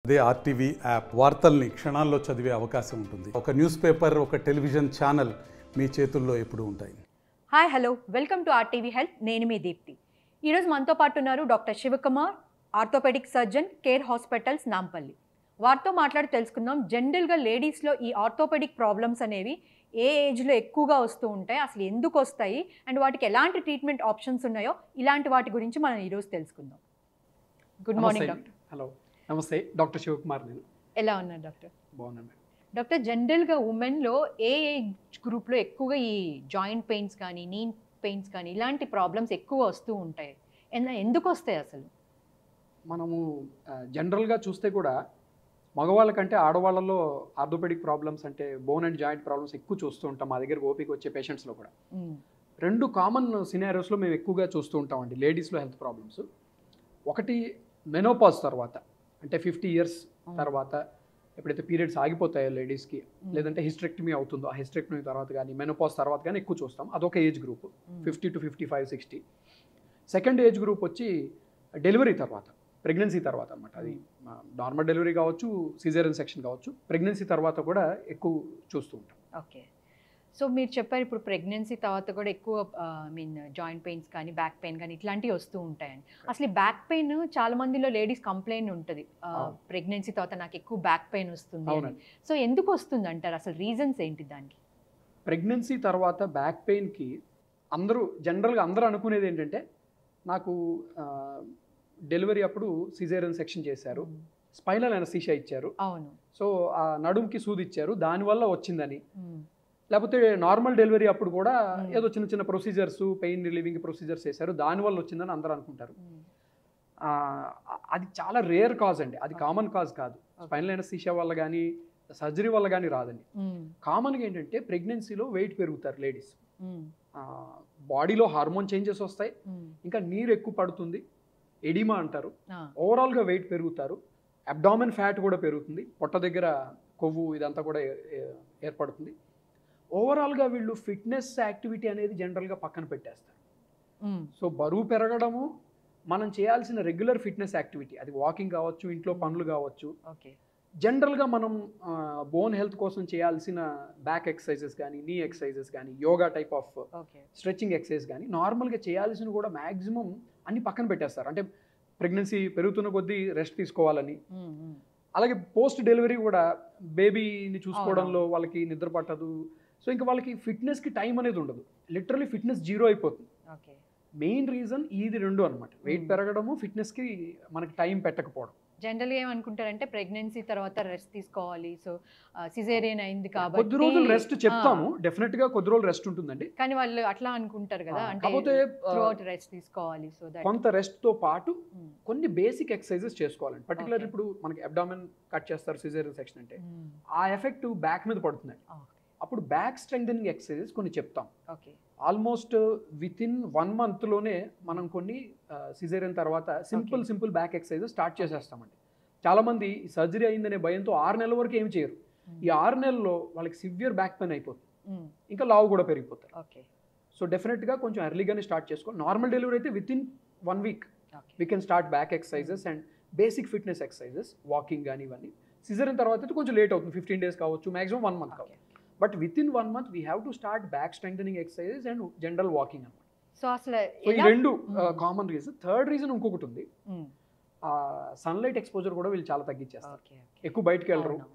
అదే RTV app వార్తల్ని క్షణాల్లో చదివే అవకాశం ఉంటుంది ఒక న్యూస్ పేపర్ ఒక టెలివిజన్ ఛానల్ మీ చేతుల్లో ఎప్పుడూ ఉంటాయి hi hello welcome to RTV health నేను మీ దీప్తి ఈరోజు మనతో పాటు ఉన్నారు doctor Shivakumar orthopaedic surgeon Care Hospitals Nampally వారితో మాట్లాడి తెలుసుకుందాం జనరల్గా లేడీస్లో ఈ ఆర్థోపెడిక్ ప్రాబ్లమ్స్ అనేవి ఏ ఏజ్లో ఎక్కువగా వస్తూ ఉంటాయి అసలు ఎందుకు వస్తాయి అండ్ వాటికి ఎలాంటి ట్రీట్మెంట్ ఆప్షన్స్ ఉన్నాయో ఇలాంటి వాటి గురించి మనం ఈరోజు తెలుసుకుందాం గుడ్ మార్నింగ్ నమస్తే. డాక్టర్ హలో నమస్తే డాక్టర్ శివకుమార్ నేను ఎలా ఉన్నారు డాక్టర్ బాగున్నాను మేడం డాక్టర్ జనరల్గా ఉమెన్లో ఏ ఏజ్ గ్రూప్లో ఎక్కువగా ఈ జాయింట్ పెయిన్స్ కానీ నీ పెయిన్స్ కానీ ఇలాంటి ప్రాబ్లమ్స్ ఎక్కువ వస్తూ ఉంటాయి ఎన్న- ఎందుకు వస్తాయి అసలు మనము ఆ, జనరల్గా చూస్తే కూడా మగవాళ్ళ కంటే ఆడవాళ్ళలో ఆర్థోపెడిక్ ప్రాబ్లమ్స్ అంటే బోన్ అండ్ జాయింట్ ప్రాబ్లమ్స్ ఎక్కువ చూస్తూ ఉంటాం మా దగ్గర ఓపిక వచ్చే పేషెంట్స్లో కూడా మ్మ్. రెండు కామన్ సినారియోస్లో మేము ఎక్కువగా చూస్తూ ఉంటామండి లేడీస్లో హెల్త్ ప్రాబ్లమ్స్ ఒకటి మెనోపాజ్ తర్వాత అంటే ఫిఫ్టీ ఇయర్స్ తర్వాత ఎప్పుడైతే పీరియడ్స్ ఆగిపోతాయో లేడీస్కి లేదంటే హిస్ట్రెక్టమీ అవుతుందో ఆ హిస్ట్రెక్టమీ తర్వాత కానీ మెనోపాజ్ తర్వాత కానీ ఎక్కువ చూస్తాం అదొక age group hmm. Fifty to fifty five sixty second age group వచ్చి డెలివరీ తర్వాత ప్రెగ్నెన్సీ తర్వాత అనమాట అది నార్మల్ డెలివరీ కావచ్చు సిజేరియన్ సెక్షన్ కావచ్చు ప్రెగ్నెన్సీ తర్వాత కూడా ఎక్కువ చూస్తూ ఉంటాం ఓకే సో మీరు చెప్పారు ఇప్పుడు ప్రెగ్నెన్సీ తర్వాత కూడా ఎక్కువ ఐ మీన్ జాయింట్ పెయిన్స్ కానీ బ్యాక్ పెయిన్ కానీ ఇట్లాంటివి వస్తూ ఉంటాయని అసలు ఈ బ్యాక్ పెయిన్ చాలా మందిలో లేడీస్ కంప్లైంట్ ఉంటుంది అవును. ప్రెగ్నెన్సీ తర్వాత నాకు ఎక్కువ బ్యాక్ పెయిన్ వస్తుంది అని. అవునండి సో ఎందుకు వస్తుంది అంటారు అసలు రీజన్స్ ఏంటి దానికి ప్రెగ్నెన్సీ తర్వాత బ్యాక్ పెయిన్కి అందరూ జనరల్గా అందరూ అనుకునేది ఏంటంటే నాకు డెలివరీ అప్పుడు సిజేరియన్ సెక్షన్ చేశారు మ్మ్. స్పైనల్ అనస్థీషియా ఇచ్చారు అవును సో ఆ నడుముకి సూది ఇచ్చారు దానివల్ల వచ్చిందని మ్మ్. లేకపోతే నార్మల్ డెలివరీ అప్పుడు కూడా Hmm. ఏదో చిన్న చిన్న ప్రొసీజర్స్ పెయిన్ రిలీవింగ్ ప్రొసీజర్స్ చేశారు దానివల్ల వచ్చిందని అందరూ అనుకుంటారు మ్మ్. ఆ, అది చాలా రేర్ కాజ్ అండి అది కామన్ కాజ్ కాదు స్పైనల్ అనస్థీషియా వల్ల కానీ సర్జరీ వల్ల కానీ రాదండి మ్మ్. కామన్గా ఏంటంటే ప్రెగ్నెన్సీలో వెయిట్ పెరుగుతారు లేడీస్ మ్మ్. బాడీలో హార్మోన్ చేంజెస్ వస్తాయి మ్మ్. ఇంకా నీరు ఎక్కువ పడుతుంది ఎడిమా అంటారు ఆ. ఓవరాల్గా వెయిట్ పెరుగుతారు అబ్డామిన్ ఫ్యాట్ కూడా పెరుగుతుంది పొట్ట దగ్గర కొవ్వు ఇదంతా కూడా ఏ- ఏ- ఏర్పడుతుంది ఓవరాల్గా వీళ్ళు ఫిట్నెస్ యాక్టివిటీ అనేది జనరల్గా పక్కన పెట్టేస్తారు మ్మ్. సో బరువు పెరగడము మనం చేయాల్సిన రెగ్యులర్ ఫిట్నెస్ యాక్టివిటీ అది వాకింగ్ కావచ్చు ఇంట్లో పనులు కావచ్చు ఓకే జనరల్గా మనం బోన్ హెల్త్ కోసం చేయాల్సిన బ్యాక్ ఎక్సర్సైజెస్ కానీ నీ ఎక్సర్సైజెస్ కానీ yoga type of okay stretching exercise కానీ నార్మల్గా చేయాల్సిన కూడా మ్యాక్సిమం అన్ని పక్కన పెట్టేస్తారు అంటే ప్రెగ్నెన్సీ పెరుగుతున్న కొద్దీ రెస్ట్ తీసుకోవాలని మ్మ్. మ్మ్. అలాగే పోస్ట్ డెలివరీ కూడా బేబీని చూసుకోవడంలో వాళ్ళకి నిద్ర పట్టదు సో ఇంకా వాళ్ళకి ఫిట్నెస్కి టైం అనేది ఉండదు లిటరలీ ఫిట్నెస్ జీరో అయిపోతుంది ఓకే మెయిన్ రీజన్ ఇది రెండు అనమాట వెయిట్ Hmm. పెరగడము ఫిట్నెస్కి మనకి టైం పెట్టకపోవడం జనరల్గా ఏమనుకుంటారంటే ప్రెగ్నెన్సీ తర్వాత రెస్ట్ తీసుకోవాలి సో సిజేరియన్ అయింది కాబట్టి కొద్ది రోజులు రెస్ట్ చెప్తాము ఆ, డెఫినెట్ గా కొద్ది రోజులు రెస్ట్ ఉంటుందండి కానీ వాళ్ళు అట్లా అనుకుంటారు కదా ఆ, అంటే కాకపోతే ఆ, త్రూఅవుట్ రెస్ట్ తీసుకోవాలి సో దట్ కొంత రెస్ట్ తో పాటు కొన్ని బేసిక్ ఎక్సర్సైజెస్ చేసుకోవాలండి పర్టికులర్ Okay. ఇప్పుడు మనకి అబ్డామిన్ కట్ చేస్తారు సిజేరియన్ సెక్షన్ అంటే ఆ ఎఫెక్ట్ బ్యాక్ మీద పడుతుందండి అప్పుడు బ్యాక్ స్ట్రెంగ్ ఎక్సర్సైజెస్ కొన్ని చెప్తాం okay almost within one మంత్లోనే మనం కొన్ని సిజేరియన్ తర్వాత simple Okay. Simple back exercises start చేసేస్తామండి చాలా మంది సర్జరీ అయిందనే భయంతో ఆరు నెలల వరకు ఏమి చేయరు ఈ ఆరు నెలల్లో వాళ్ళకి సివియర్ బ్యాక్ పెయిన్ అయిపోతుంది ఇంకా లావు కూడా పెరిగిపోతారు ఓకే సో డెఫినెట్గా కొంచెం ఎర్లీగానే స్టార్ట్ చేసుకో నార్మల్ డెలివరీ అయితే within one week okay we can start back exercises and basic fitness exercises walking కానీ ఇవన్నీ సిజరీన్ తర్వాత అయితే కొంచెం లేట్ అవుతుంది ఫిఫ్టీన్ డేస్ కావచ్చు మాక్సిమం వన్ మంత్ కావచ్చు but within one month we have to start back strength exercises and general walking అనమాట so అసలు సో ఈ ఎలా- రెండు Mm. Common reason third reason ఇంకొకటి ఉంది మ్మ్. సన్లైట్ ఎక్స్పోజర్ కూడా వీళ్ళు చాలా తగ్గించేస్తారు ఓకే ఓకే. ఎక్కువ బయటకు వెళ్ళరు అవునవును.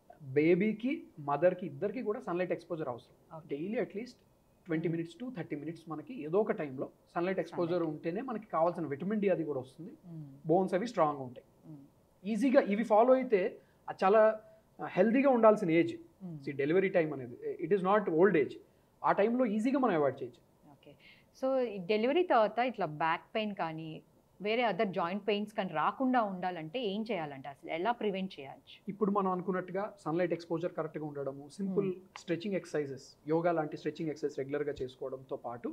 బేబీకి మదర్కి ఇద్దరికి కూడా సన్లైట్ ఎక్స్పోజర్ అవసరం okay. Daily at least twenty Mm. Minutes to thirty minutes మనకి ఏదో ఒక టైంలో సన్లైట్ ఎక్స్పోజర్ ఉంటేనే మనకి కావాల్సిన విటమిన్ డి అది కూడా వస్తుంది మ్మ్. బోన్స్ అవి స్ట్రాంగ్ ఉంటాయి మ్మ్. ఈజీగా ఇవి ఫాలో అయితే అది చాలా హెల్తీగా ఉండాల్సిన ఏజ్ మ్మ్. డెలివరీ టైం అనేది it is not old age ఆ టైంలో ఈజీగా మనం అవాయిడ్ చేయొచ్చు ఓకే సో ఈ డెలివరీ తర్వాత ఇట్లా బ్యాక్ పెయిన్ కానీ వేరే అదర్ జాయింట్ పెయిన్స్ కానీ రాకుండా ఉండాలంటే ఏం చేయాలంటే అసలు ఎలా ప్రివెంట్ చేయొచ్చు ఇప్పుడు మనం అనుకున్నట్టుగా సన్లైట్ ఎక్స్పోజర్ కరెక్ట్గా ఉండడము సింపుల్ స్ట్రెచింగ్ ఎక్సర్సైజెస్ యోగా లాంటి స్ట్రెచింగ్ ఎక్సర్సైజ్ రెగ్యులర్గా చేసుకోవడంతో పాటు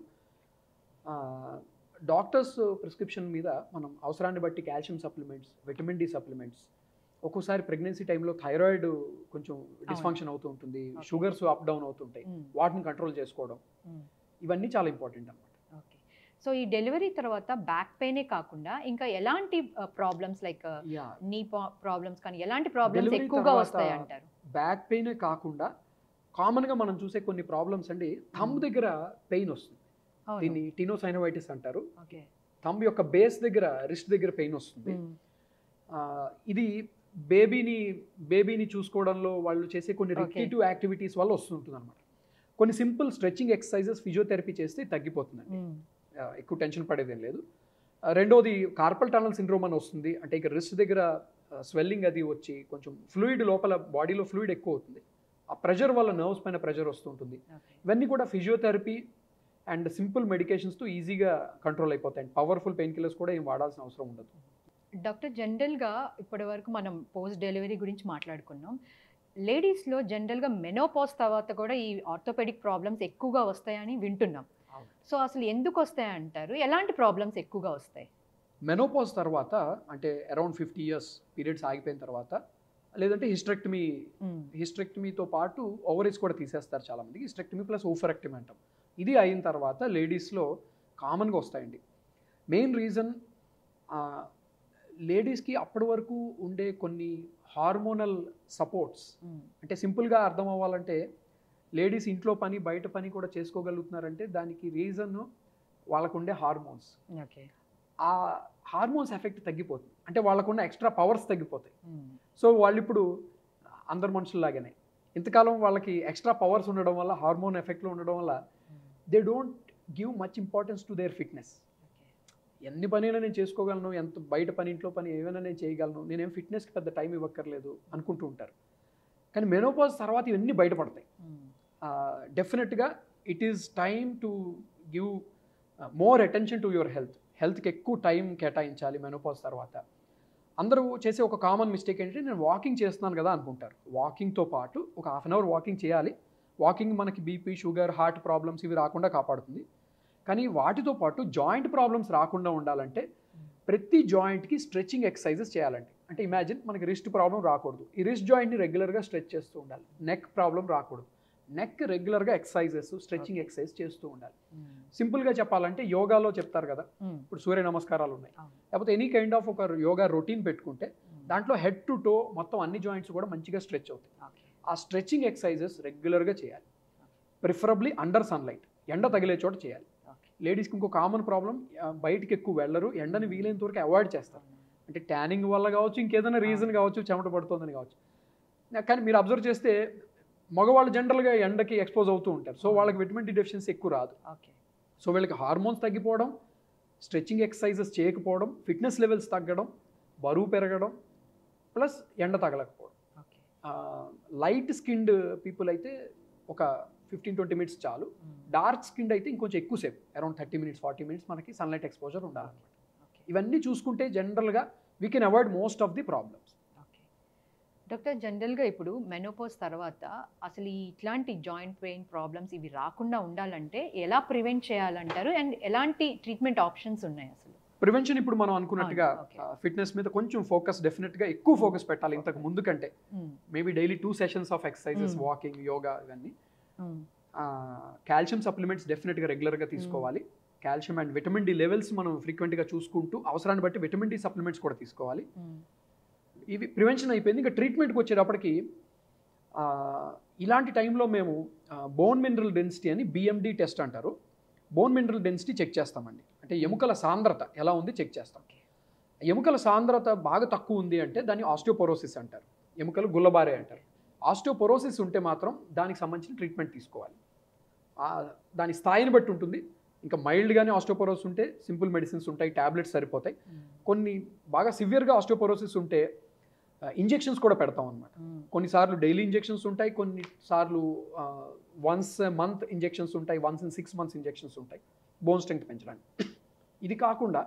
డాక్టర్స్ ప్రిస్క్రిప్షన్ మీద మనం అవసరాన్ని బట్టి calcium supplements vitamin D supplements ఒక్కోసారి ప్రెగ్నెన్సీ టైంలో థైరాయిడ్ కొంచెం డిస్ఫంక్షన్ అవుతూ ఉంటుంది Okay. షుగర్స్ అప్ డౌన్ అవుతుంటాయి మ్మ్. వాటిని కంట్రోల్ చేసుకోవడం మ్మ్. ఇవన్నీ చాలా ఇంపార్టెంట్ అనమాట ఓకే సో ఈ డెలివరీ తర్వాత బ్యాక్ పెయినే కాకుండా ఇంకా ఎలాంటి problems like yeah knee problems కానీ ఎలాంటి ప్రాబ్లమ్స్ Delivery ఎక్కువగా తర్వాత వస్తాయి అంటారు బ్యాక్ పెయినే కాకుండా కామన్గా మనం చూసే కొన్ని ప్రాబ్లమ్స్ అండి థంబ్ దగ్గర పెయిన్ వస్తుంది దీన్ని టినోసైనోవైటిస్ అంటారు ఓకే థంబ్ యొక్క బేస్ దగ్గర రిస్ట్ దగ్గర పెయిన్ వస్తుంది ఆ, ఇది బేబీని బేబీని చూసుకోవడంలో వాళ్ళు చేసే కొన్ని Okay. రిక్రిటివ్ యాక్టివిటీస్ వల్ల వస్తుంటుంది అనమాట కొన్ని సింపుల్ స్ట్రెచ్చింగ్ ఎక్సర్సైజెస్ ఫిజియోథెరపీ చేస్తే తగ్గిపోతుందండి ఆ, ఎక్కువ టెన్షన్ పడేదేం లేదు ఆ, రెండోది కార్పల్ టనల్ సిండ్రోమ్ అని వస్తుంది అంటే ఇక రిస్ట్ దగ్గర స్వెల్లింగ్ అది వచ్చి కొంచెం ఫ్లూయిడ్ లోపల బాడీలో ఫ్లూయిడ్ ఎక్కువ అవుతుంది ఆ ప్రెషర్ వల్ల నర్వ్స్ పైన ప్రెషర్ వస్తుంటుంది ఇవన్నీ కూడా ఫిజియోథెరపీ అండ్ సింపుల్ మెడికేషన్స్తో ఈజీగా కంట్రోల్ అయిపోతాయి పవర్ఫుల్ పెయిన్ కిల్లర్స్ కూడా ఏం వాడాల్సిన అవసరం ఉండదు డాక్టర్ జనరల్గా ఇప్పటి వరకు మనం పోస్ట్ డెలివరీ గురించి మాట్లాడుకున్నాం లేడీస్లో జనరల్గా మెనోపాస్ తర్వాత కూడా ఈ ఆర్థోపెడిక్ ప్రాబ్లమ్స్ ఎక్కువగా వస్తాయని వింటున్నాం అవును. సో అసలు ఎందుకు వస్తాయి అంటారు ఎలాంటి ప్రాబ్లమ్స్ ఎక్కువగా వస్తాయి మెనోపాజ్ తర్వాత అంటే అరౌండ్ ఫిఫ్టీ ఇయర్స్ పీరియడ్స్ ఆగిపోయిన తర్వాత లేదంటే హిస్ట్రెక్టమీ హిస్ట్రెక్టమీతో పాటు ఓవరేజ్ కూడా తీసేస్తారు చాలామంది హిస్ట్రెక్టమీ ప్లస్ ఓఫరెక్టమీ అంటాం ఇది అయిన తర్వాత లేడీస్లో కామన్గా వస్తాయండి మెయిన్ రీజన్ లేడీస్కి అప్పటి వరకు ఉండే కొన్ని హార్మోనల్ సపోర్ట్స్ అంటే సింపుల్గా అర్థం అవ్వాలంటే లేడీస్ ఇంట్లో పని బయట పని కూడా చేసుకోగలుగుతున్నారంటే దానికి రీజన్ వాళ్ళకు ఉండే హార్మోన్స్ ఓకే ఆ హార్మోన్స్ ఎఫెక్ట్ తగ్గిపోతుంది అంటే వాళ్ళకున్న ఎక్స్ట్రా పవర్స్ తగ్గిపోతాయి సో వాళ్ళు ఇప్పుడు అందరు మనుషుల్లాగానే ఇంతకాలం వాళ్ళకి ఎక్స్ట్రా పవర్స్ ఉండడం వల్ల హార్మోన్ ఎఫెక్ట్లో ఉండడం వల్ల they don't give much importance to their fitness ఎన్ని పనైనా నేను చేసుకోగలను ఎంత బయట పని ఇంట్లో పని ఏమైనా నేను చేయగలను నేనేం ఫిట్నెస్కి పెద్ద టైం ఇవ్వక్కర్లేదు అనుకుంటూ ఉంటారు కానీ మెనోపాజ్ తర్వాత ఇవన్నీ బయటపడతాయి డెఫినెట్గా it is time to give more attention to your health హెల్త్కి ఎక్కువ టైం కేటాయించాలి మెనోపాజ్ తర్వాత అందరూ చేసే ఒక కామన్ మిస్టేక్ ఏంటంటే నేను వాకింగ్ చేస్తున్నాను కదా అనుకుంటారు వాకింగ్తో పాటు ఒక హాఫ్ అన్ అవర్ వాకింగ్ చేయాలి వాకింగ్ మనకి బీపీ షుగర్ హార్ట్ ప్రాబ్లమ్స్ ఇవి రాకుండా కాపాడుతుంది కానీ వాటితో పాటు జాయింట్ ప్రాబ్లమ్స్ రాకుండా ఉండాలంటే ప్రతి జాయింట్కి స్ట్రెచ్చింగ్ ఎక్సర్సైజెస్ చేయాలండి అంటే ఇమాజిన్ మనకి రిస్ట్ ప్రాబ్లం రాకూడదు ఈ రిస్ట్ జాయింట్ని రెగ్యులర్గా స్ట్రెచ్ చేస్తూ ఉండాలి నెక్ ప్రాబ్లం రాకూడదు నెక్ రెగ్యులర్గా ఎక్సర్సైజెస్ స్ట్రెచ్చింగ్ Okay. ఎక్సర్సైజ్ చేస్తూ ఉండాలి సింపుల్గా చెప్పాలంటే యోగాలో చెప్తారు కదా ఇప్పుడు సూర్య నమస్కారాలు ఉన్నాయి అవును. లేకపోతే ఎనీ కైండ్ ఆఫ్ ఒక యోగా రొటీన్ పెట్టుకుంటే దాంట్లో హెడ్ టు టో మొత్తం అన్ని జాయింట్స్ కూడా మంచిగా స్ట్రెచ్ అవుతాయి ఆ స్ట్రెచ్చింగ్ ఎక్సర్సైజెస్ రెగ్యులర్గా చేయాలి ప్రిఫరబ్లీ అండర్ సన్లైట్ ఎండ తగిలే చోట చేయాలి లేడీస్కి ఇంకో కామన్ ప్రాబ్లం బయటికి ఎక్కువ వెళ్ళరు ఎండని వీలైనంత వరకు అవాయిడ్ చేస్తారు అంటే ట్యానింగ్ వల్ల కావచ్చు ఇంకేదైనా రీజన్ కావచ్చు చెమట పడుతుందని కావచ్చు నా- కానీ మీరు అబ్జర్వ్ చేస్తే మగవాళ్ళు జనరల్గా ఎండకి ఎక్స్పోజ్ అవుతూ ఉంటారు సో వాళ్ళకి విటమిన్ డి డెఫిషియన్సీ ఎక్కువ రాదు ఓకే సో వీళ్ళకి హార్మోన్స్ తగ్గిపోవడం స్ట్రెచ్చింగ్ ఎక్సర్సైజెస్ చేయకపోవడం ఫిట్నెస్ లెవెల్స్ తగ్గడం బరువు పెరగడం ప్లస్ ఎండ తగలకపోవడం ఓకే లైట్ స్కిన్డ్ పీపుల్ అయితే ఒక ఫిఫ్టీన్ ట్వంటీ మినిట్స్ చాలు డార్క్ స్కిన్ అయితే ఇంకొంచెం ఎక్కువసేపు around thirty minutes forty minutes మనకి సన్లైట్ ఎక్స్పోజర్ ఉండాలన్నమాట ఇవన్నీ చూసుకుంటే జనరల్గా we can avoid most of the problems okay doctor జనరల్గా ఇప్పుడు మెనోపోజ్ తర్వాత అసలు ఈ ఇట్లాంటి జాయింట్ పెయిన్ ప్రాబ్లమ్స్ ఇవి రాకుండా ఉండాలంటే ఎలా ప్రివెంట్ చేయాలంటారు అండ్ ఎలాంటి ట్రీట్మెంట్ ఆప్షన్స్ ఉన్నాయి అసలు ప్రివెన్షన్ ఇప్పుడు మనం అనుకున్నట్టుగా అవును, okay. ఫిట్నెస్ మీద కొంచెం ఫోకస్ డెఫినెట్గా ఎక్కువ ఫోకస్ పెట్టాలి ఇంతకు ముందు కంటే మ్మ్. Maybe daily two sessions of exercises Mm. Walking yoga ఇవన్నీ మ్మ్. కాల్షియం సప్లిమెంట్స్ డెఫినెట్గా రెగ్యులర్గా తీసుకోవాలి calcium and vitamin D levels మనం ఫ్రీక్వెంట్గా చూసుకుంటూ అవసరాన్ని బట్టి విటమిన్ డి సప్లిమెంట్స్ కూడా తీసుకోవాలి మ్మ్. ఇవి ప్రివెన్షన్ అయిపోయింది ఇంకా ట్రీట్మెంట్కి వచ్చేటప్పటికి ఆ, ఇలాంటి టైంలో మేము బోన్ మినరల్ డెన్సిటీ అని బిఎండి టెస్ట్ అంటారు బోన్ మినరల్ డెన్సిటీ చెక్ చేస్తామండి అంటే ఎముకల సాంద్రత ఎలా ఉంది చెక్ చేస్తాం ఎముకల సాంద్రత బాగా తక్కువ ఉంది అంటే దాన్ని ఆస్టియోపోరోసిస్ అంటారు ఎముకలు గుల్లబారే అంటారు ఆస్టియోపోరోసిస్ ఉంటే మాత్రం దానికి సంబంధించిన ట్రీట్మెంట్ తీసుకోవాలి ఆ, దాని స్థాయిని బట్టి ఉంటుంది ఇంకా మైల్డ్గానే ఆస్టియోపోరోసిస్ ఉంటే సింపుల్ మెడిసిన్స్ ఉంటాయి ట్యాబ్లెట్స్ సరిపోతాయి మ్మ్. కొన్ని బాగా సివియర్గా ఆస్టియోపోరోసిస్ ఉంటే ఇంజెక్షన్స్ కూడా పెడతాం అనమాట మ్మ్. కొన్నిసార్లు డైలీ ఇంజెక్షన్స్ ఉంటాయి కొన్నిసార్లు వన్స్ మంత్ ఇంజెక్షన్స్ ఉంటాయి once in six months injections ఉంటాయి బోన్ స్ట్రెంగ్త్ పెంచడానికి ఇది కాకుండా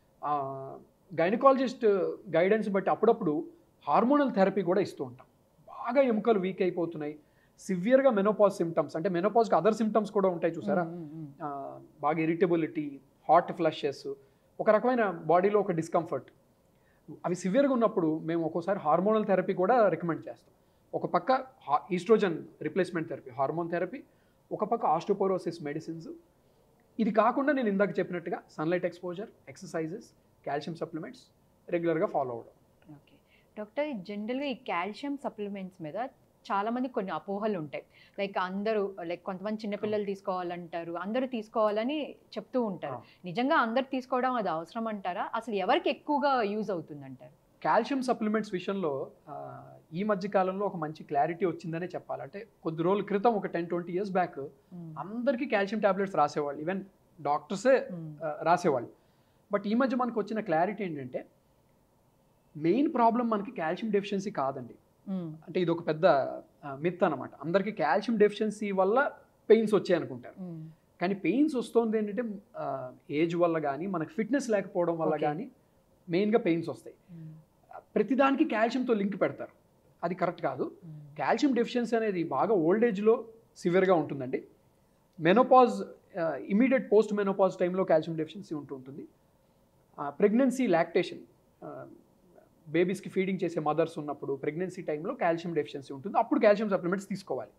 గైనకాలజిస్ట్ గైడెన్స్ బట్టి అప్పుడప్పుడు హార్మోనల్ థెరపీ కూడా ఇస్తూ ఉంటాం బాగా ఎముకలు వీక్ అయిపోతున్నాయి సివియర్గా మెనోపాజ్ సిమ్టమ్స్ అంటే మెనోపాజ్కి అదర్ సిమ్టమ్స్ కూడా ఉంటాయి చూసారా మ్మ్. మ్మ్. ఆ, బాగా ఇరిటబిలిటీ హాట్ ఫ్లషెస్ ఒక రకమైన బాడీలో ఒక డిస్కంఫర్ట్ అవి సివియర్గా ఉన్నప్పుడు మేము ఒక్కోసారి హార్మోనల్ థెరపీ కూడా రికమెండ్ చేస్తాం ఒక పక్క oestrogen replacement therapy hormone therapy ఒక పక్క ఆస్టోపోరోసిస్ మెడిసిన్స్ ఇది కాకుండా నేను ఇందాక చెప్పినట్టుగా sunlight exposure exercises calcium supplements రెగ్యులర్గా ఫాలో అవ్వడం ఓకే డాక్టర్ జనరల్గా ఈ కాల్షియం సప్లిమెంట్స్ మీద చాలా మంది కొన్ని అపోహలు ఉంటాయి లైక్ అందరూ లైక్ కొంతమంది చిన్నపిల్లలు తీసుకోవాలంటారు అందరూ తీసుకోవాలని చెప్తూ ఉంటారు ఆ. నిజంగా అందరు తీసుకోవడం అది అవసరం అంటారా అసలు ఎవరికి ఎక్కువగా యూజ్ అవుతుంది అంటారు కాల్షియం సప్లిమెంట్స్ విషయంలో ఆ, ఈ మధ్య కాలంలో ఒక మంచి క్లారిటీ వచ్చిందనే చెప్పాలి అంటే కొద్ది రోజుల క్రితం ఒక టెన్ ట్వంటీ ఇయర్స్ బ్యాక్ అందరికీ కాల్షియం టాబ్లెట్స్ రాసేవాళ్ళు ఈవెన్ డాక్టర్సే ఆ, రాసేవాళ్ళు బట్ ఈ మధ్య మనకు వచ్చిన క్లారిటీ ఏంటంటే మెయిన్ ప్రాబ్లం మనకి కాల్షియం డెఫిషియన్సీ కాదండి అంటే ఇది ఒక పెద్ద మిత్ అనమాట అందరికీ కాల్షియం డెఫిషియన్సీ వల్ల పెయిన్స్ వచ్చాయి అనుకుంటారు కానీ పెయిన్స్ వస్తుంది ఏంటంటే ఏజ్ వల్ల కానీ మనకి ఫిట్నెస్ లేకపోవడం వల్ల Okay. కానీ మెయిన్గా పెయిన్స్ వస్తాయి ప్రతిదానికి కాల్షియంతో లింక్ పెడతారు అది కరెక్ట్ కాదు కాల్షియం డెఫిషియన్సీ అనేది బాగా ఓల్డ్ ఏజ్లో సివియర్గా ఉంటుందండి మెనోపాజ్ ఇమీడియట్ పోస్ట్ మెనోపాజ్ టైంలో కాల్షియం డెఫిషియన్సీ ఉంటుంటుంది ప్రెగ్నెన్సీ లాక్టేషన్ బేబీస్కి ఫీడింగ్ చేసే మదర్స్ ఉన్నప్పుడు ప్రెగ్నెన్సీ టైంలో కాల్షియం డెఫిషియన్సీ ఉంటుంది అప్పుడు కాల్షియం సప్లిమెంట్స్ తీసుకోవాలి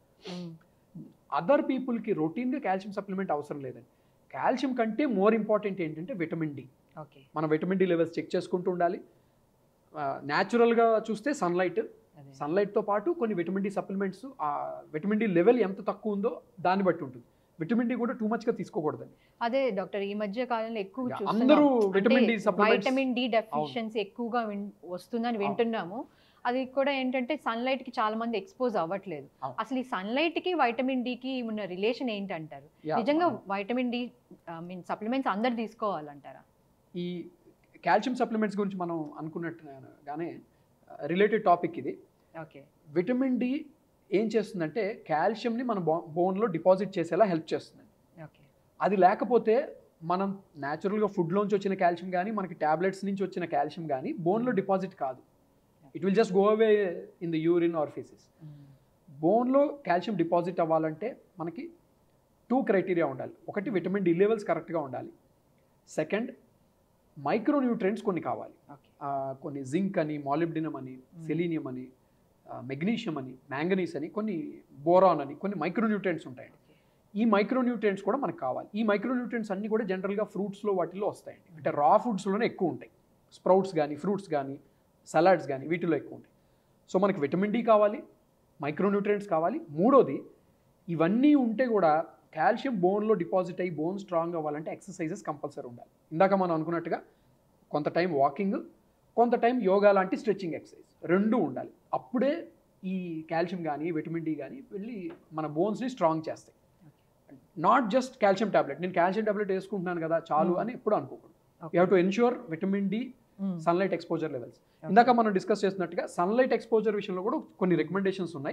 అదర్ పీపుల్కి రొటీన్గా కాల్షియం సప్లిమెంట్ అవసరం లేదండి కాల్షియం కంటే మోర్ ఇంపార్టెంట్ ఏంటంటే విటమిన్ డి ఓకే మనం విటమిన్ డి లెవెల్స్ చెక్ చేసుకుంటూ ఉండాలి న్యాచురల్గా చూస్తే సన్లైట్ అదే సన్లైట్తో పాటు కొన్ని విటమిన్ డి సప్లిమెంట్స్ ఆ విటమిన్ డి లెవెల్ ఎంత తక్కువ ఉందో దాన్ని బట్టి ఉంటుంది విటమిన్ డి కూడా టూ మచ్గా తీసుకోకూడదండి అదే డాక్టర్ ఈ మధ్య కాలంలో ఎక్కువ యా, చూస్తున్నాం. అందరూ అంటే vitamin D supplements- vitamin D deficiency ఎక్కువగా విన్- వస్తుందని అవును. వింటున్నాము అది కూడా ఏంటంటే సన్లైట్ కి చాలా మంది ఎక్స్పోజ్ అవ్వట్లేదు అవును. అసలు ఈ సన్లైట్ కి వైటమిన్ డి కి ఉన్న రిలేషన్ ఏంటంటారు యా, నిజంగా వైటమిన్ డి మీన్ సప్లిమెంట్స్ అందరు తీసుకోవాలంటారా ఈ కాల్షియం సప్లిమెంట్స్ గురించి మనం అనుకున్నట్టుగానే రిలేటెడ్ టాపిక్ ఇది ఓకే విటమిన్ డి ఏం చేస్తుందంటే కాల్షియంని మన బో బోన్లో డిపాజిట్ చేసేలా హెల్ప్ చేస్తుంది ఓకే అది లేకపోతే మనం న్యాచురల్గా ఫుడ్లోంచి వచ్చిన కాల్షియం కానీ మనకి ట్యాబ్లెట్స్ నుంచి వచ్చిన కాల్షియం కానీ బోన్లో డిపాజిట్ కాదు it will just go away in the urine or faeces బోన్లో కాల్షియం డిపాజిట్ అవ్వాలంటే మనకి టూ క్రైటీరియా ఉండాలి ఒకటి విటమిన్ డి లెవెల్స్ కరెక్ట్గా ఉండాలి సెకండ్ మైక్రో న్యూట్రియంట్స్ కొన్ని కావాలి ఓకే ఆ, కొన్ని జింక్ అని మాలిబ్డినం అని సెలీనియం అని మెగ్నీషియం అని మ్యాంగనీస్ అని కొన్ని బోరాన్ అని కొన్ని మైక్రో న్యూట్రియంట్స్ ఉంటాయండి ఈ మైక్రో న్యూట్రియంట్స్ కూడా మనకు కావాలి ఈ మైక్రో న్యూట్రియంట్స్ అన్ని కూడా జనరల్గా ఫ్రూట్స్లో వాటిల్లో వస్తాయండి అంటే రా ఫుడ్స్లోనే ఎక్కువ ఉంటాయి స్ప్రౌట్స్ కానీ ఫ్రూట్స్ కానీ సలాడ్స్ కానీ వీటిలో ఎక్కువ ఉంటాయి సో మనకి విటమిన్ డి కావాలి మైక్రో న్యూట్రియంట్స్ కావాలి మూడోది ఇవన్నీ ఉంటే కూడా కాల్షియం బోన్లో డిపాజిట్ అయ్యి బోన్ స్ట్రాంగ్ అవ్వాలంటే ఎక్సర్సైజెస్ కంపల్సరీ ఉండాలి ఇందాక మనం అనుకున్నట్టుగా కొంత టైం వాకింగ్ కొంత టైం యోగా లాంటి స్ట్రెచ్చింగ్ ఎక్సర్సైజ్ రెండు ఉండాలి అప్పుడే ఈ కాల్షియం కానీ విటమిన్ డి కానీ వెళ్ళి మన బోన్స్ని స్ట్రాంగ్ చేస్తాయి నాట్ జస్ట్ కాల్షియం టాబ్లెట్ నేను కాల్షియం టాబ్లెట్ వేసుకుంటున్నాను కదా చాలు అని ఎప్పుడు అనుకోకూడదు you have to ensure vitamin D sunlight exposure levels ఇందాక మనం డిస్కస్ చేసినట్టుగా సన్లైట్ ఎక్స్పోజర్ విషయంలో కూడా కొన్ని రికమెండేషన్స్ ఉన్నాయి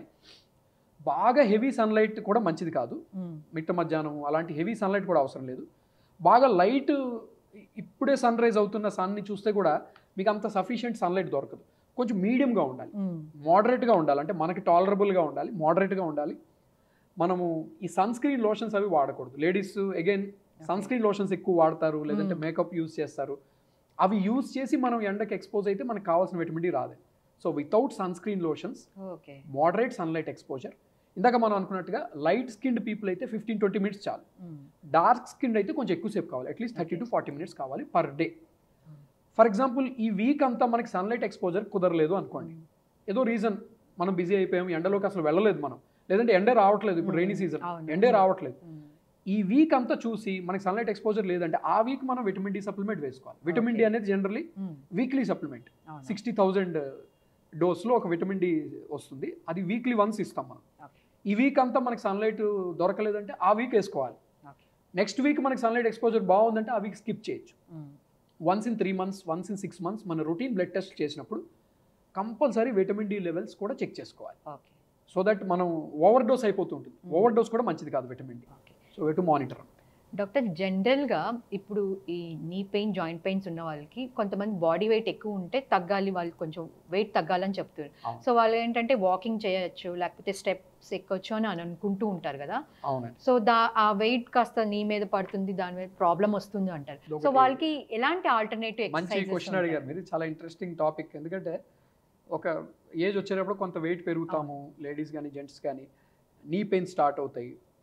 బాగా హెవీ సన్లైట్ కూడా మంచిది కాదు మిట్ట మధ్యాహ్నం అలాంటి హెవీ సన్లైట్ కూడా అవసరం లేదు బాగా లైట్ ఇప్పుడే సన్ రైజ్ అవుతున్న సన్ని చూస్తే కూడా మీకు అంత సఫిషియెంట్ సన్లైట్ దొరకదు కొంచెం మీడియంగా ఉండాలి మోడరేట్గా ఉండాలి అంటే మనకి టాలరబుల్గా ఉండాలి మోడరేట్గా ఉండాలి మనము ఈ సన్ స్క్రీన్ లోషన్స్ అవి వాడకూడదు ladies again sunscreen lotions ఎక్కువ వాడతారు లేదంటే Mm. మేకప్ యూస్ చేస్తారు అవి యూస్ చేసి మనం ఎండకి ఎక్స్పోజ్ అయితే మనకు కావాల్సిన విటమిన్ డి రాదు so without sunscreen lotions okay moderate sunlight exposure ఇందాక మనం అనుకున్నట్టుగా లైట్ స్కిన్డ్ పీపుల్ అయితే ఫిఫ్టీన్ ట్వంటీ మినిట్స్ చాలు డార్క్ స్కిన్ అయితే కొంచెం ఎక్కువసేపు కావాలి at least thirty to forty minutes కావాలి పర్ డే ఫర్ ఎగ్జాంపుల్ ఈ వీక్ అంతా మనకి సన్లైట్ ఎక్స్పోజర్ కుదరలేదు అనుకోండి ఏదో రీజన్ మనం బిజీ అయిపోయాం ఎండలోకి అసలు వెళ్ళలేదు మనం లేదంటే ఎండే రావట్లేదు ఇప్పుడు రైనీ సీజన్ అవును. ఎండే రావట్లేదు ఈ వీక్ అంతా చూసి మనకి సన్లైట్ ఎక్స్పోజర్ లేదంటే ఆ వీక్ మనం విటమిన్ డి సప్లిమెంట్ వేసుకోవాలి విటమిన్ డి Okay. అనేది generally weekly supplement sixty thousand డోస్లో ఒక విటమిన్ డి వస్తుంది అది వీక్లీ వన్స్ ఇస్తాం మనం Okay. ఈ వీక్ అంతా మనకి సన్లైట్ దొరకలేదంటే ఆ వీక్ వేసుకోవాలి Okay. నెక్స్ట్ వీక్ మనకి సన్లైట్ ఎక్స్పోజర్ బాగుందంటే ఆ వీక్ స్కిప్ చేయొచ్చు once in three months once in six months మన రొటీన్ బ్లడ్ టెస్ట్ చేసినప్పుడు కంపల్సరీ విటమిన్ డి లెవెల్స్ కూడా చెక్ చేసుకోవాలి ఓకే సో దట్ మనం ఓవర్ డోస్ అయిపోతుంటుంది ఓవర్ డోస్ కూడా మంచిది కాదు vitamin D okay so to monitor doctor జనరల్గా ఇప్పుడు ఈ నీ పెయిన్ జాయింట్ పెయిన్స్ ఉన్న వాళ్ళకి కొంతమంది బాడీ వెయిట్ ఎక్కువ ఉంటే తగ్గాలి వాళ్ళు కొంచెం వెయిట్ తగ్గాలని చెప్తారు అవును. సో వాళ్ళు ఏంటంటే వాకింగ్ చేయొచ్చు లేకపోతే స్టెప్స్ ఎక్కొచ్చు అని అని అనుకుంటూ ఉంటారు కదా అవునండి సో దా ఆ వెయిట్ కాస్త నీ మీద పడుతుంది దాని మీద ప్రాబ్లం వస్తుంది అంటారు సో ఇదొకటి వాళ్ళకి ఎలాంటి ఆల్టర్నేటివ్ మంచి క్వశ్చన్ అడిగారు మీరు చాలా ఇంట్రెస్టింగ్ టాపిక్ ఎందుకంటే ఒక ఏజ్ వచ్చేటప్పుడు కొంత వెయిట్ పెరుగుతాము లేడీస్ కానీ జెంట్స్ కానీ నీ పెయిన్ స్టార్ట్ అవుతాయి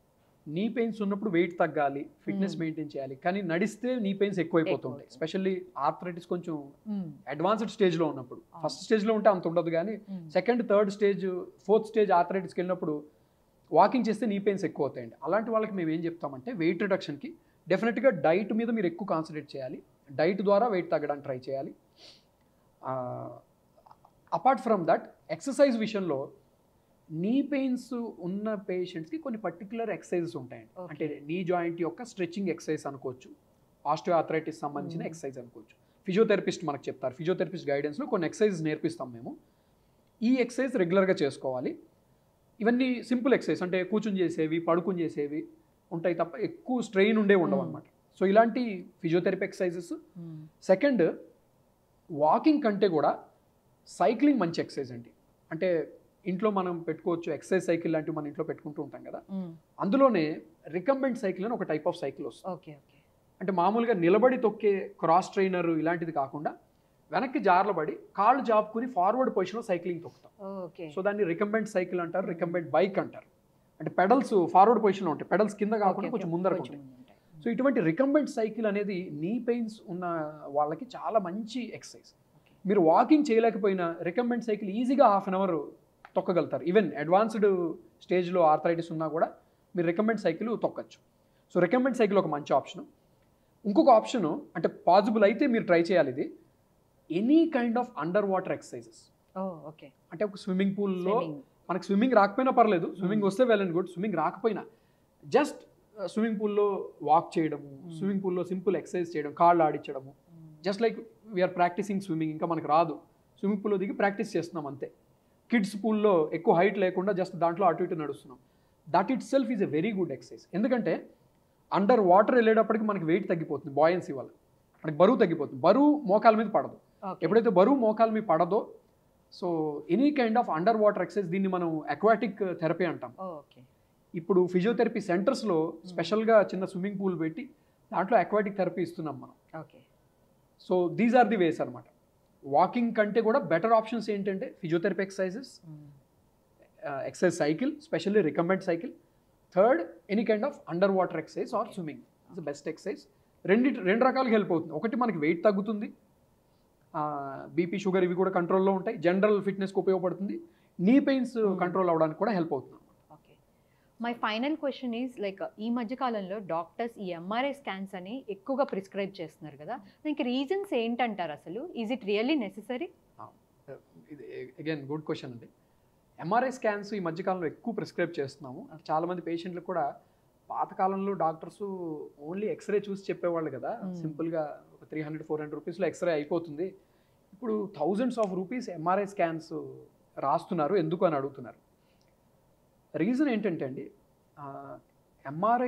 నీ పెయిన్స్ ఉన్నప్పుడు వెయిట్ తగ్గాలి ఫిట్నెస్ Hmm. మెయింటైన్ చేయాలి కానీ నడిస్తే నీ పెయిన్స్ ఎక్కువైపోతుంటాయి ఎక్కువవుతాయి. స్పెషల్లీ ఆర్థరైటిస్ కొంచెం మ్మ్. అడ్వాన్స్డ్ స్టేజ్లో ఉన్నప్పుడు అవును. ఫస్ట్ స్టేజ్లో ఉంటే అంత ఉండదు కానీ మ్మ్. Second third stage fourth stage ఆర్థరైటిస్కి వెళ్ళినప్పుడు వాకింగ్ చేస్తే నీ పెయిన్స్ ఎక్కువ అవుతాయండి అలాంటి వాళ్ళకి మేము ఏం చెప్తామంటే వెయిట్ రిడక్షన్కి డెఫినెట్గా డైట్ మీద మీరు ఎక్కువ కాన్సన్ట్రేట్ చేయాలి డైట్ ద్వారా వెయిట్ తగ్గడానికి ట్రై చేయాలి అపార్ట్ ఫ్రమ్ దట్ ఎక్సర్సైజ్ విషయంలో నీ పెయిన్స్ ఉన్న పేషెంట్స్కి కొన్ని పర్టికులర్ ఎక్సర్సైజెస్ ఉంటాయండి Okay. అంటే నీ జాయింట్ యొక్క స్ట్రెచ్చింగ్ ఎక్సర్సైజ్ అనుకోవచ్చు ఆస్టియో ఆథరైటిస్ సంబంధించిన Hmm. ఎక్సర్సైజ్ అనుకోవచ్చు ఫిజియోథెరపిస్ట్ మనకు చెప్తారు ఫిజియోథెరపిస్ట్ గైడెన్స్లో కొన్ని ఎక్సర్సైజెస్ నేర్పిస్తాం మేము ఈ ఎక్సర్సైజ్ రెగ్యులర్గా చేసుకోవాలి ఇవన్నీ సింపుల్ ఎక్సర్సైజ్ అంటే కూర్చుని చేసేవి పడుకుని చేసేవి ఉంటాయి తప్ప ఎక్కువ స్ట్రెయిన్ ఉండే ఉండవు Hmm. అనమాట సో ఇలాంటి ఫిజియోథెరపీ ఎక్సర్సైజెస్ మ్మ్. సెకండ్ వాకింగ్ కంటే కూడా సైక్లింగ్ మంచి ఎక్సర్సైజ్ అండి అంటే ఇంట్లో మనం పెట్టుకోవచ్చు ఎక్సర్సైజ్ సైకిల్ లాంటివి మన ఇంట్లో పెట్టుకుంటూ ఉంటాం కదా మ్మ్. అందులోనే రికంబెంట్ సైకిల్ అని ఒక టైప్ ఆఫ్ సైకిల్ వస్తుంది ఓకే ఓకే అంటే మామూలుగా నిలబడి తొక్కే క్రాస్ ట్రైనర్ ఇలాంటిది కాకుండా వెనక్కి జార్లబడి కాళ్ళు జాపుకుని ఫార్వర్డ్ పొజిషన్లో సైక్లింగ్ తొక్కుతాం ఓకే సో దాన్ని రికంబెంట్ సైకిల్ అంటారు రికంబెంట్ బైక్ అంటారు అంటే పెడల్స్ ఫార్వర్డ్ పొజిషన్లో ఉంటాయి పెడల్స్ కింద కాకుండా కొంచెం ముందరకు ఉంటాయి సో ఇటువంటి రికంబెంట్ సైకిల్ అనేది నీ పెయిన్స్ ఉన్న వాళ్ళకి చాలా మంచి ఎక్సర్సైజ్ Okay. మీరు వాకింగ్ చేయలేకపోయినా రికంబెంట్ సైకిల్ ఈజీగా హాఫ్ అన్ అవర్ తొక్కగలుగుతారు ఈవెన్ అడ్వాన్స్డ్ స్టేజ్లో ఆర్థరైటిస్ ఉన్నా కూడా మీరు రికంబెంట్ సైకిల్ తొక్కచ్చు సో రికంబెంట్ సైకిల్ ఒక మంచి ఆప్షన్ ఇంకొక ఆప్షను అంటే పాసిబుల్ అయితే మీరు ట్రై చేయాలి ఇది any kind of underwater exercises ఓ ఓకే అంటే ఒక స్విమ్మింగ్ పూల్లో Swimming. మనకు స్విమ్మింగ్ రాకపోయినా పర్లేదు స్విమ్మింగ్ వస్తే వెల్ అండ్ గుడ్ స్విమ్మింగ్ రాకపోయినా జస్ట్ స్విమ్మింగ్ పూల్లో వాక్ చేయడము Hmm. స్విమ్మింగ్ పూల్లో సింపుల్ ఎక్సర్సైజ్ చేయడం కాళ్ళు ఆడించడము మ్మ్. Just like we are practising swimming ఇంకా మనకు రాదు స్విమ్మింగ్ పూల్లో దిగి ప్రాక్టీస్ చేస్తున్నాం అంతే కిడ్స్ పూల్లో ఎక్కువ హైట్ లేకుండా జస్ట్ దాంట్లో అటు ఇటు నడుస్తున్నాం that itself is a very good exercise ఎందుకంటే అండర్ వాటర్ వెళ్ళేటప్పటికి మనకి వెయిట్ తగ్గిపోతుంది బాయన్సీ వల్ల మనకి బరువు తగ్గిపోతుంది బరువు మోకాల మీద పడదు ఓకే. ఎప్పుడైతే బరువు మోకాల మీద పడదో so any kind of underwater exercise దీన్ని మనం అక్వాటిక్ థెరపీ అంటాం ఓ, ఓకే ఇప్పుడు ఫిజియోథెరపీ సెంటర్స్లో స్పెషల్గా చిన్న స్విమ్మింగ్ పూల్ పెట్టి దాంట్లో అక్వాటిక్ థెరపీ ఇస్తున్నాం మనం okay so these are the ways అనమాట వాకింగ్ కంటే కూడా బెటర్ ఆప్షన్స్ ఏంటంటే ఫిజియోథెరపీ ఎక్సర్సైజెస్ మ్మ్. Exercise cycle specially recommend cycle third any kind of underwater exercise or swimming is the best exercise రెండు రెండు రకాలుగా హెల్ప్ అవుతుంది ఒకటి మనకి వెయిట్ తగ్గుతుంది బీపీ షుగర్ ఇవి కూడా కంట్రోల్లో ఉంటాయి జనరల్ ఫిట్నెస్కి ఉపయోగపడుతుంది నీ పెయిన్స్ Hmm. కంట్రోల్ అవ్వడానికి కూడా హెల్ప్ అవుతుంది okay my final question is like ఈ మధ్య కాలంలో డాక్టర్స్ ఈ ఎంఆర్ఐ స్కాన్స్ అని ఎక్కువగా ప్రిస్క్రైబ్ చేస్తున్నారు కదా దానికి రీజన్స్ ఏంటంటారు అసలు ఈజ్ ఇట్ రియల్లీ నెససరీ ఇది అగైన్ గుడ్ క్వశ్చన్ అండి ఎంఆర్ఐ స్కాన్స్ ఈ మధ్యకాలంలో ఎక్కువ ప్రిస్క్రైబ్ చేస్తున్నాము చాలామంది పేషెంట్లు కూడా పాతకాలంలో డాక్టర్స్ ఓన్లీ ఎక్స్రే చూసి చెప్పేవాళ్ళు కదా Hmm. సింపుల్గా ఒక త్రీ హండ్రెడ్ ఫోర్ హండ్రెడ్ రూపీస్లో ఎక్స్రే అయిపోతుంది ఇప్పుడు thousands of rupees MRI scans రాస్తున్నారు ఎందుకు అని అడుగుతున్నారు రీజన్ ఏంటంటే అండి ఎంఆర్ఐ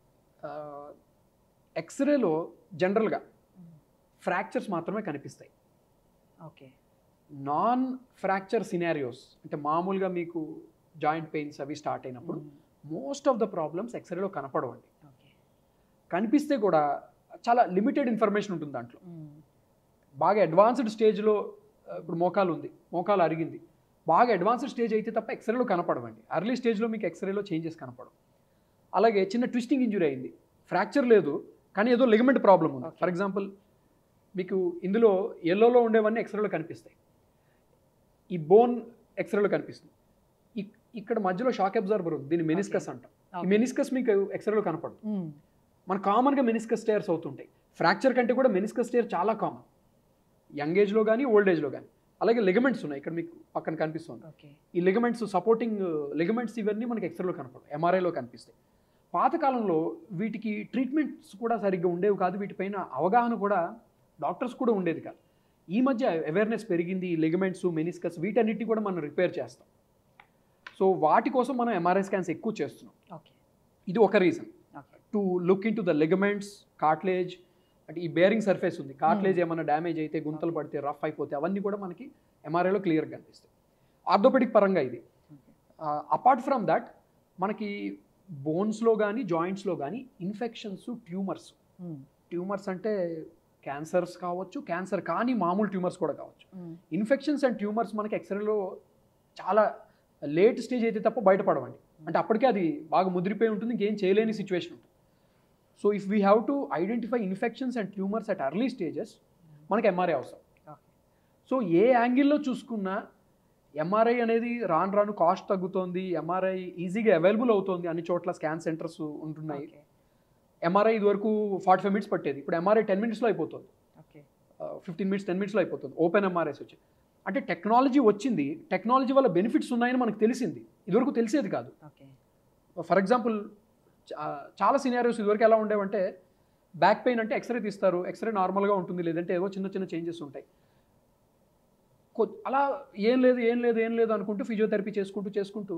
ఎక్స్రేలో జనరల్గా ఫ్రాక్చర్స్ మాత్రమే కనిపిస్తాయి ఓకే నాన్ ఫ్రాక్చర్ సినారియోస్ అంటే మామూలుగా మీకు జాయింట్ పెయిన్స్ అవి స్టార్ట్ అయినప్పుడు మోస్ట్ ఆఫ్ ద ప్రాబ్లమ్స్ ఎక్స్రేలో కనపడవండి ఓకే కనిపిస్తే కూడా చాలా లిమిటెడ్ ఇన్ఫర్మేషన్ ఉంటుంది దాంట్లో బాగా అడ్వాన్స్డ్ స్టేజ్లో ఇప్పుడు మోకాలు ఉంది మోకాలు అరిగింది బాగా అడ్వాన్స్డ్ స్టేజ్ అయితే తప్ప ఎక్స్రేలో కనపడవండి అర్లీ స్టేజ్లో మీకు ఎక్స్రేలో చేంజెస్ కనపడవు అలాగే చిన్న ట్విస్టింగ్ ఇంజురీ అయింది ఫ్రాక్చర్ లేదు కానీ ఏదో లిగమెంట్ ప్రాబ్లం ఉంది Okay. ఫర్ ఎగ్జాంపుల్ మీకు ఇందులో ఎల్లోలో ఉండేవన్నీ ఎక్స్రేలో కనిపిస్తాయి ఈ బోన్ ఎక్స్రేలో కనిపిస్తుంది ఇక్- ఇక్కడ మధ్యలో షాక్ అబ్జర్వర్ ఉంది దీన్ని మెనిస్కస్ అంటాం ఈ మెనిస్కస్ మీకు ఎక్స్రేలో కనపడదు మన కామన్గా మెనిస్కస్ స్టేర్స్ అవుతుంటాయి ఫ్రాక్చర్ కంటే కూడా మెనిస్కస్ స్టేర్ చాలా కామన్ యంగ్ ఏజ్లో కానీ ఓల్డ్ ఏజ్లో కానీ అలాగే లిగమెంట్స్ ఉన్నాయి ఇక్కడ మీకు పక్కన కనిపిస్తుంది ఓకే ఈ లిగమెంట్స్ సపోర్టింగ్ లిగమెంట్స్ ఇవన్నీ మనకి ఎక్స్రేలో కనపడవు ఎంఆర్ఐలో కనిపిస్తాయి పాతకాలంలో వీటికి ట్రీట్మెంట్స్ కూడా సరిగ్గా ఉండేవి కాదు వీటిపైన అవగాహన కూడా డాక్టర్స్ కూడా ఉండేది కాదు ఈ మధ్య అవేర్నెస్ పెరిగింది ఈ లిగమెంట్స్ మెనిస్కస్ వీటన్నిటి కూడా మనం రిపేర్ చేస్తాం సో వాటి కోసం మనం ఎంఆర్ఐ స్కాన్స్ ఎక్కువ చేస్తున్నాం ఓకే ఇది ఒక reason okay to look into the ligaments cartilage అంటే ఈ బేరింగ్ సర్ఫేస్ ఉంది కార్ట్లేజ్ ఏమైనా డ్యామేజ్ అయితే గుంతలు పడితే రఫ్ అయిపోతే అవన్నీ కూడా మనకి ఎంఆర్ఐలో క్లియర్గా కనిపిస్తాయి ఆర్థోపెడిక్ పరంగా ఇది అపార్ట్ ఫ్రమ్ దట్ మనకి బోన్స్లో కానీ జాయింట్స్లో కానీ ఇన్ఫెక్షన్స్ ట్యూమర్స్ ట్యూమర్స్ అంటే క్యాన్సర్స్ కావచ్చు క్యాన్సర్ కానీ మామూలు ట్యూమర్స్ కూడా కావచ్చు ఇన్ఫెక్షన్స్ అండ్ ట్యూమర్స్ మనకి ఎక్స్రేలో చాలా లేట్ స్టేజ్ అయితే తప్ప బయటపడవండి అంటే అప్పటికే అది బాగా ముదిరిపోయి ఉంటుంది ఇంకేం చేయలేని సిచ్యువేషన్ ఉంటుంది so if we have to identify infections and tumours at early stages మనకి ఎంఆర్ఐ అవసరం సో ఏ యాంగిల్లో చూసుకున్నా ఎంఆర్ఐ అనేది రాను రాను కాస్ట్ తగ్గుతోంది ఎంఆర్ఐ ఈజీగా అవైలబుల్ అవుతోంది అన్ని చోట్ల స్కాన్ సెంటర్స్ ఉంటున్నాయి ఓకే ఎంఆర్ఐ ఇదివరకు ఫార్టీ ఫైవ్ మినిట్స్ పట్టేది ఇప్పుడు ఎంఆర్ఐ టెన్ మినిట్స్లో అయిపోతుంది ఓకే ఫిఫ్టీన్ మినిట్స్ టెన్ మినిట్స్లో అయిపోతుంది ఓపెన్ ఎంఆర్ఐస్ వచ్చి అంటే టెక్నాలజీ వచ్చింది టెక్నాలజీ వల్ల బెనిఫిట్స్ ఉన్నాయని మనకు తెలిసింది ఇదివరకు తెలిసేది కాదు ఓకే ఫర్ ఎగ్జాంపుల్ చాలా సినారియోస్ ఇదివరకు ఎలా ఉండేవంటే బ్యాక్ పెయిన్ అంటే ఎక్స్రే తీస్తారు ఎక్స్రే నార్మల్గా ఉంటుంది లేదంటే ఏవో చిన్న చిన్న చేంజెస్ ఉంటాయి కొ- అలా ఏం లేదు ఏం లేదు ఏం లేదు అనుకుంటూ ఫిజియోథెరపీ చేసుకుంటూ చేసుకుంటూ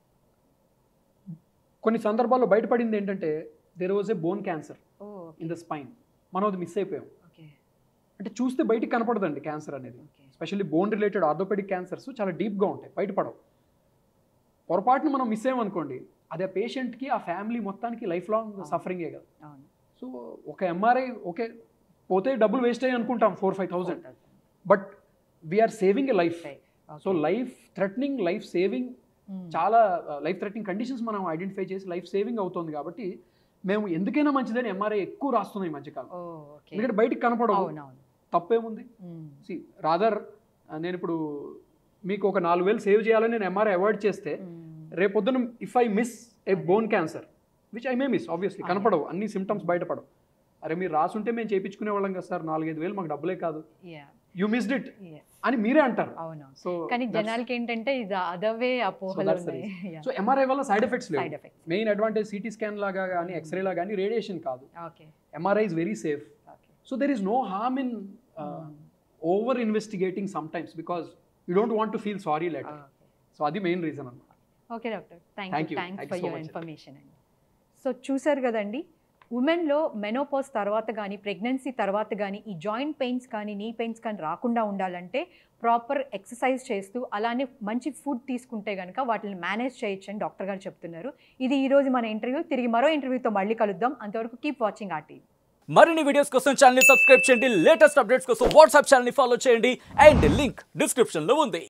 కొన్ని సందర్భాల్లో బయటపడింది ఏంటంటే there was a bone cancer ఓ ఇన్ ద స్పైన్ మనం అది మిస్ అయిపోయాం ఓకే అంటే చూస్తే బయటికి కనపడదండి క్యాన్సర్ అనేది okay especially bone related orthopaedic cancers చాలా డీప్గా ఉంటాయి బయటపడవు పొరపాటున మనం మిస్ అయ్యామనుకోండి అది ఆ పేషెంట్కి ఆ ఫ్యామిలీ మొత్తానికి లైఫ్ లాంగ్ సఫరింగే కదా అవును సో ఒక ఎంఆర్ఐ ఓకే పోతే డబ్బులు వేస్ట్ అయ్యి అనుకుంటాం four five thousand but we're saving a life so life threatening life saving చాలా లైఫ్ థ్రెటనింగ్ కండిషన్స్ మనం ఐడెంటిఫై చేసి లైఫ్ సేవింగ్ అవుతుంది కాబట్టి మేము ఎందుకైనా మంచిదని ఎంఆర్ఐ ఎక్కువ రాస్తున్నాం ఈ మధ్యకాలం ఓ ఓకే ఎందుకంటే బయటికి కనపడవు అవునవును తప్పేముంది మ్మ్. సి రాదర్ నేను ఇప్పుడు మీకు ఒక నాలుగు వేలు సేవ్ చేయాలని నేను ఎంఆర్ఐ అవాయిడ్ చేస్తే మ్మ్. రేపొద్దున if I miss a bone cancer which I may miss obviously కనపడవు అన్ని సిమ్టమ్స్ బయటపడవు అరే మీరు రాసుంటే మేము చేయించుకునే వాళ్ళం కదా సార్ నాలుగైదు వేలు మాకు డబ్బులే కాదు Yeah. You missed it Yes. అని మీరే అంటారు అవునవును సో కానీ జనాలకి ఏంటంటే ఇది అదవే అపోహలు that's the ఉన్నాయి సో ఎంఆర్ఐ వల్ల సైడ్ ఎఫెక్ట్స్ సైడ్ లేవు effects main advantage CT scan లాగా కానీ ఎక్స్రే లాగా కానీ రేడియేషన్ కాదు okay MRI is very safe okay so there is no harm in over investigating sometimes because you don't want to feel sorry later so అది main reason అన్నమాట okay doctor thank Thank you you. Thanks Thank you for so your much. Information అండి so చూసారు కదండి ఉమెన్లో menopause తర్వాత కానీ pregnancy తర్వాత కానీ ఈ జాయింట్ పెయిన్స్ కానీ నీ పెయిన్స్ కానీ రాకుండా ఉండాలంటే ప్రాపర్ ఎక్సర్సైజ్ చేస్తూ అలానే మంచి ఫుడ్ తీసుకుంటే కనుక వాటిని మేనేజ్ చేయొచ్చు అని డాక్టర్ గారు చెప్తున్నారు ఇది ఈ రోజు మన ఇంటర్వ్యూ తిరిగి మరో ఇంటర్వ్యూతో మళ్ళీ కలుద్దాం అంతవరకు కీప్ వాచింగ్ ఆ టీవీ మరిన్ని వీడియోస్ కోసం ఛానల్ సబ్స్క్రైబ్ చేయండి లేటెస్ట్ అప్డేట్స్ కోసం వాట్సాప్ ఛానల్ ఫాలో చేయండి అండ్ లింక్ డిస్క్రిప్షన్ లో ఉంది